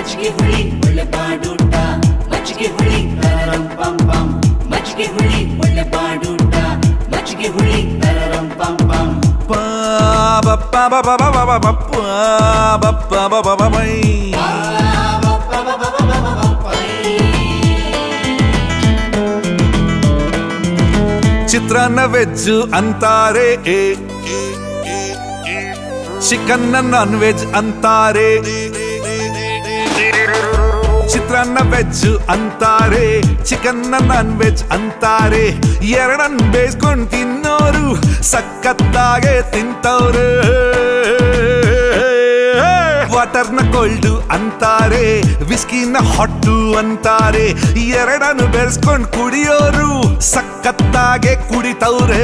ಮಜ್ಜಿಗೆ ಹುಳಿ ಒಳ್ಳೆ ಬಾಡೂಟ ಮಜ್ಜಿಗೆ ಹುಳಿ ತರರಂ ಪಂ ಪಂ ಮಜ್ಜಿಗೆ ಹುಳಿ ಒಳ್ಳೆ ಬಾಡೂಟ ಮಜ್ಜಿಗೆ ಹುಳಿ ತರರಂ ಪಂ ಪಂ Pa ba ba ba ba ba ba ba ba ba ba ba ba ba ba ಚಿತ್ರಾನ್ನ ವೆಜ್ ಅಂತಾರೆ ಚಿಕನ್ ನಾನ್ ವೆಜ್ ಅಂತಾರೆ ಚಿತ್ರಾನ್ನ ವೆಜ್ ಅಂತಾರೆ ಚಿಕನ್ ನಾನ್ ವೆಜ್ ಅಂತಾರೆ ಎರಡನ್ ಬೇಯಿಸ್ಕೊಂಡು ತಿನ್ನೋರು ಸಖತ್ತಾಗೆ ತಿಂತವ್ರೆ ವಾಟರ್ನ ಕೋಲ್ಡು ಅಂತಾರೆ ವಿಸ್ಕಿನ ಹೊಟ್ಟು ಅಂತಾರೆ ಎರಡನ್ನು ಬೆರೆಸ್ಕೊಂಡು ಕುಡಿಯೋರು ಸಖತ್ತಾಗೆ ಕುಡಿತವ್ರೆ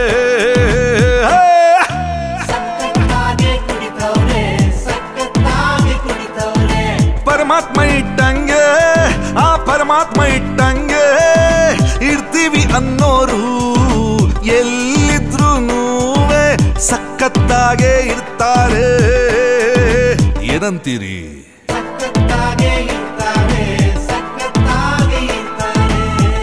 ಸಖತ್ತಾಗಿ ಕುಡಿತವ್ರೆ ಸಖತ್ತಾಗಿ ಕುಡಿತವ್ರೆ ಪರಮಾತ್ಮ ಇಟ್ಟಂಗೆ ಆ ಪರಮಾತ್ಮ ಇಟ್ಟಂಗೆ ಇರ್ತೀವಿ ಅನ್ನೋರು ಎಲ್ಲಿದ್ರು ಸಖತ್ತಾಗೆ ಇರ್ತಾರೆ ಏನಂತೀರಿ ಸಖತ್ತಾಗೆ ಇರ್ತಾರೆ ಸಖತ್ತಾಗಿ ಇರ್ತಾರೆ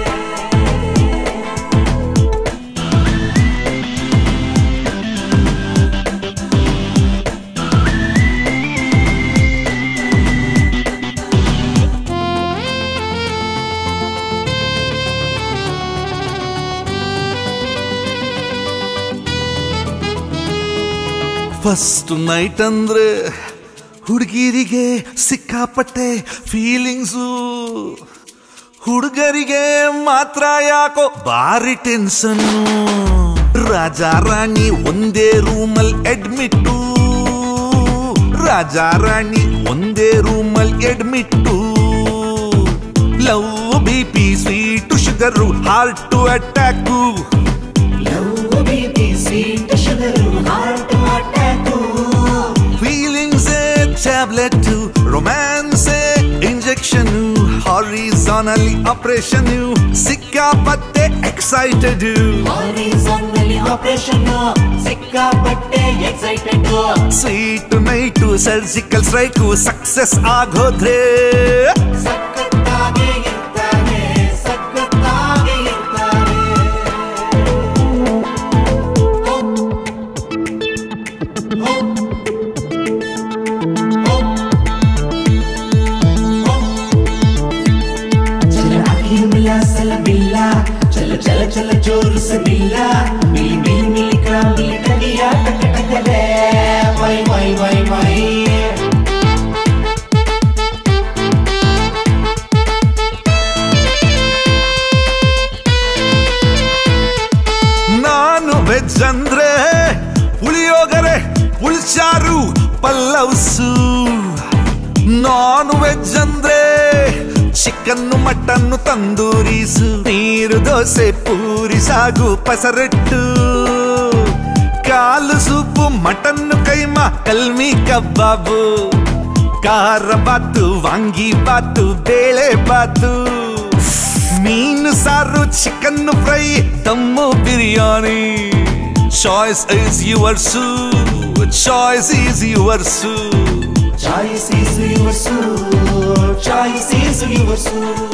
ಫಸ್ಟ್ ನೈಟ್ ಅಂದ್ರೆ ಹುಡುಗಿರಿಗೆ ಸಿಕ್ಕಾಪಟ್ಟೆ ಫೀಲಿಂಗ್ಸು ಹುಡುಗರಿಗೆ ಮಾತ್ರ ಯಾಕೋ ಬಾರಿ ಟೆನ್ಷನ್ನು ರಾಜ ರಾಣಿ ಒಂದೇ ರೂಮಲ್ ಅಡ್ಮಿಟ್ಟು ರಾಜ ರಾಣಿ ಒಂದೇ ರೂಮಲ್ admit love B P sweet sugar heart attack love BP sweet sugar heart attack feelings tablet romance injection ಹಾರಿಸಾನಲಿ ಆಪರೇಷನ್ ಸಿಕ್ಕಾಪಟ್ಟೆ ಎಕ್ಸೈಟೆಡ್ ಹಾರಿಸಾನ್ನಲ್ಲಿ ಆಪರೇಷನ್ ಸಿಕ್ಕಾಪಟ್ಟೆ excited sweet night surgical strike success ಆಗೋದ್ರೆ ಸಖತ್ತಾಗಿ ಇರ್ತಾರೆ ಸಖತ್ತಾಗಿ ಇರ್ತಾರೆ चल आखिर मिला सलबिल्ला चल चल चल जोर से मिला मिली मिली मिली का मिली टगिया टक टक रे वाई वाई वाई वाई ನಾನು ವೆಜ್ ಅಂದ್ರೆ ಪುಳಿಯೋಗರೆ ಪುಲ್ಚಾರು ಪಲ್ಲವ್ಸು ನಾನ್ ವೆಜ್ ಅಂದ್ರೆ ಚಿಕನ್ನು ಮಟನ್ನು ತಂದೂರಿಸು ನೀರು ದೋಸೆ ಪೂರಿ ಸಾಗು ಪಸರಟ್ಟು ಕಾಲು ಸೂಪು ಮಟನ್ನು ಕೈಮಾ ಕಲ್ಮಿ ಕಬ್ಬಾಬು ಖಾರ ಬಾತು ವಾಂಗಿ ಬಾತು ಬೇಳೆ ಬಾತು ಮೀನು ಸಾರು chicken fry dum biryani choice is yours choice is yours Choice is yours, choice is yours.